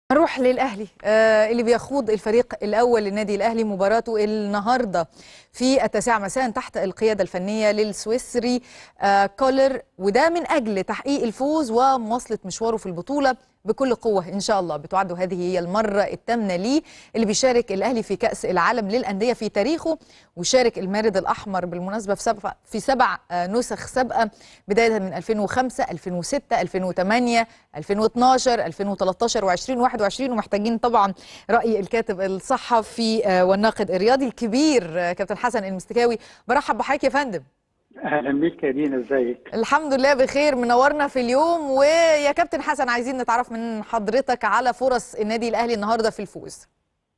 نروح للأهلي آه اللي بيخوض الفريق الأول للنادي الأهلي مباراته النهاردة في التاسعة مساء تحت القيادة الفنية للسويسري آه كولر وده من أجل تحقيق الفوز ومواصلة مشواره في البطولة بكل قوة إن شاء الله بتعد هذه هي المرة الثامنة ليه اللي بيشارك الأهلي في كأس العالم للأندية في تاريخه وشارك المارد الأحمر بالمناسبة في سبع, في سبع آه نسخ سابقة بداية من 2005 2006 2008 2012 2013 و2021 ومحتاجين طبعا رأي الكاتب الصحفي والناقد الرياضي الكبير كابتن حسن المستكاوي برحب بحضرتك يا فندم اهلا بيك يا دينا ازيك الحمد لله بخير منورنا في اليوم ويا كابتن حسن عايزين نتعرف من حضرتك على فرص النادي الاهلي النهارده في الفوز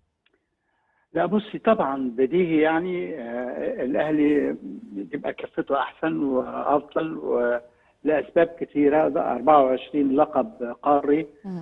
لا بصي طبعا بديهي يعني آه الاهلي يبقى كفته احسن وافضل ولاسباب كثيره 24 لقب قاري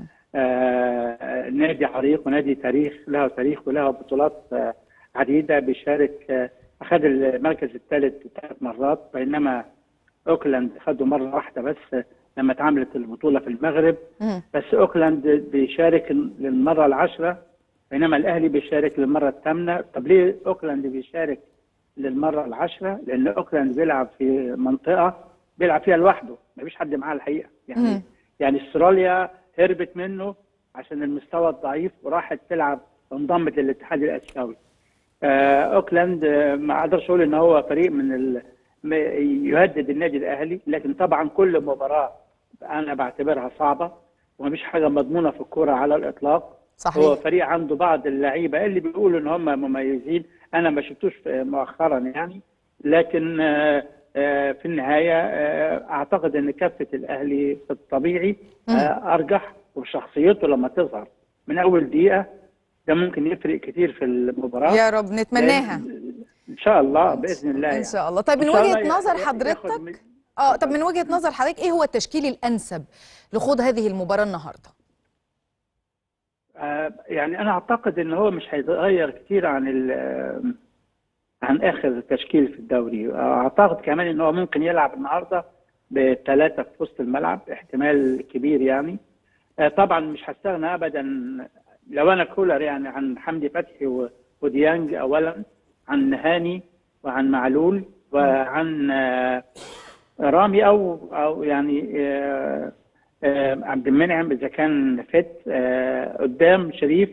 آه نادي عريق ونادي تاريخ له تاريخ وله بطولات آه عديده بيشارك آه اخذ المركز الثالث ثلاث مرات بينما اوكلاند اخذه مره واحده بس لما اتعملت البطوله في المغرب مم. بس اوكلاند بيشارك للمره العاشره بينما الاهلي بيشارك للمره الثامنه طب ليه اوكلاند بيشارك للمره العاشره لان اوكلاند بيلعب في منطقه بيلعب فيها لوحده ما فيش حد معاه الحقيقه يعني مم. يعني استراليا هربت منه عشان المستوى الضعيف وراحت تلعب انضمت للاتحاد الاسيوي آه، اوكلاند آه، ما اقدرش اقول ان هو فريق من ال... م- يهدد النادي الاهلي لكن طبعا كل مباراه انا بعتبرها صعبه ومفيش حاجه مضمونه في الكوره على الاطلاق صحيح. هو فريق عنده بعض اللعيبه اللي بيقولوا ان هم مميزين انا ما شفتوش في- مؤخرا يعني لكن آه، آه، في النهايه آه، اعتقد ان كفه الاهلي في الطبيعي آه، ارجح وشخصيته لما تظهر من اول دقيقه ده ممكن يفرق كتير في المباراه يا رب نتمناها ان شاء الله باذن الله ان يعني. شاء الله طيب من إن شاء وجهة الله نظر ياخد حضرتك من- اه طب من وجهة نظر حضرتك ايه هو التشكيل الانسب لخوض هذه المباراة النهارده آه، يعني انا اعتقد ان هو مش هيتغير كتير عن ال- آه، عن اخر تشكيل في الدوري اعتقد كمان ان هو ممكن يلعب النهارده بثلاثه في وسط الملعب احتمال كبير يعني آه، طبعا مش هستغنى ابدا لو انا كولر يعني عن حمدي فتحي و- وديانج اولا عن هاني وعن معلول وعن آه، رامي او او يعني آه، آه، عبد المنعم اذا كان فت آه، قدام شريف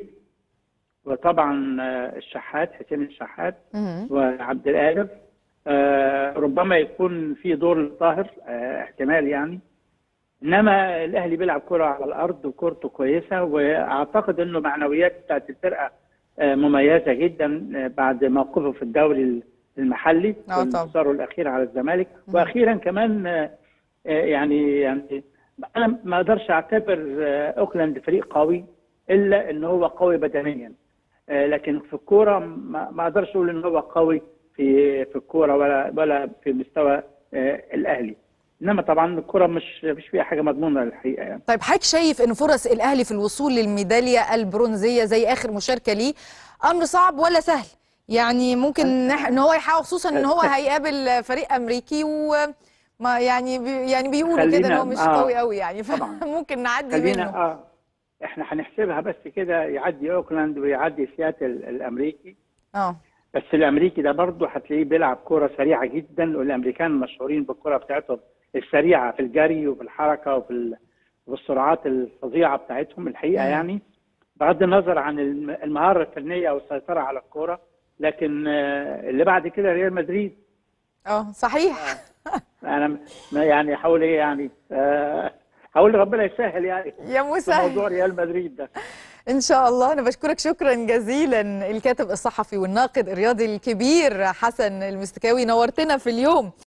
وطبعا آه، الشحات حسين الشحات مم. وعبد القادر آه، ربما يكون في دور للطاهر آه، احتمال يعني انما الاهلي بيلعب كره على الارض وكورته كويسه واعتقد انه معنويات بتاعت الفرقه آه، مميزه جدا آه، بعد موقفه في الدوري المحلي آه طبعا. وانتصاره الاخير على الزمالك واخيرا كمان آه، آه، يعني يعني انا ما اقدرش اعتبر آه، اوكلاند فريق قوي الا ان هو قوي بدنيا آه، لكن في الكوره ما ما اقدرش اقول ان هو قوي في في الكوره ولا ولا في مستوى آه، الاهلي انما طبعا الكوره مش مش فيها حاجه مضمونه الحقيقه يعني طيب حضرتك شايف ان فرص الاهلي في الوصول للميداليه البرونزيه زي اخر مشاركه ليه امر صعب ولا سهل يعني ممكن نح- ان هو يحقق خصوصا ان هو هيقابل فريق امريكي وما يعني بي يعني بيقولوا كده ان خلينا- هو مش آه، قوي قوي يعني طبعا. فممكن نعدي خلينا منه اه احنا هنحسبها بس كده يعدي اوكلاند ويعدي سياتل الامريكي اه بس الامريكي ده برضه هتلاقيه بيلعب كوره سريعه جدا والامريكان مشهورين بالكوره بتاعتهم السريعه في الجري وفي الحركه وفي ال- والسرعات الفظيعه بتاعتهم الحقيقه مم. يعني بغض النظر عن الم- المهاره الفنيه والسيطره على الكوره لكن آه، اللي بعد كده ريال مدريد اه صحيح انا م- ما يعني حاول ايه يعني آه، حاول ربنا يسهل يعني يا في مسهل موضوع ريال مدريد ده ان شاء الله انا بشكرك شكرا جزيلا الكاتب الصحفي والناقد الرياضي الكبير حسن المستكاوي نورتنا في اليوم